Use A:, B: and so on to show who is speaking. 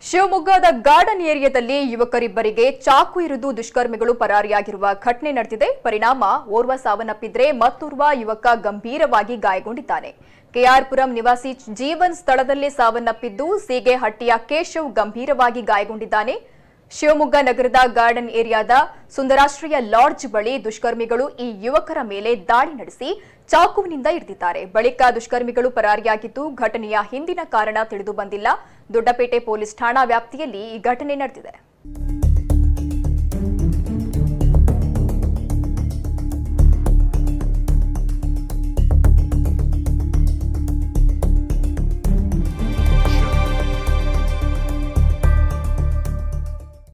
A: ಶಿವಮೊಗ್ಗದ ಗಾರ್ಡನ್ ಏರಿಯಾದಲ್ಲಿ ಯುವಕರಿಬ್ಬರಿಗೆ ಚಾಕು ಇರಿದು ದುಷ್ಕರ್ಮಿಗಳು ಪರಾರಿಯಾಗಿರುವ ಘಟನೆ ನಡೆದಿದೆ ಪರಿಣಾಮ ಓರ್ವ ಸಾವನ್ನಪ್ಪಿದ್ರೆ ಮತ್ತೋರ್ವ ಯುವಕ ಗಂಭೀರವಾಗಿ ಗಾಯಗೊಂಡಿದ್ದಾನೆ ಕೆಆರ್ಪುರಂ ನಿವಾಸಿ ಜೀವನ್ ಸ್ಥಳದಲ್ಲೇ ಸಾವನ್ನಪ್ಪಿದ್ದು ಸೀಗೆಹಟ್ಟಿಯ ಕೇಶವ್ ಗಂಭೀರವಾಗಿ ಗಾಯಗೊಂಡಿದ್ದಾನೆ ಶಿವಮೊಗ್ಗ ನಗರದ ಗಾರ್ಡನ್ ಏರಿಯಾದ ಸುಂದರಾಶ್ರಯ ಲಾಡ್ಜ್ ಬಳಿ ದುಷ್ಕರ್ಮಿಗಳು ಈ ಯುವಕರ ಮೇಲೆ ದಾಳಿ ನಡೆಸಿ ಚಾಕುವಿನಿಂದ ಇರಿದಿದ್ದಾರೆ ಬಳಿಕ ದುಷ್ಕರ್ಮಿಗಳು ಪರಾರಿಯಾಗಿದ್ದು ಘಟನೆಯ ಹಿಂದಿನ ಕಾರಣ ತಿಳಿದು ಬಂದಿಲ್ಲ ದೊಡ್ಡಪೇಟೆ ಪೊಲೀಸ್ ಠಾಣಾ ವ್ಯಾಪ್ತಿಯಲ್ಲಿ ಈ ಘಟನೆ ನಡೆದಿದೆ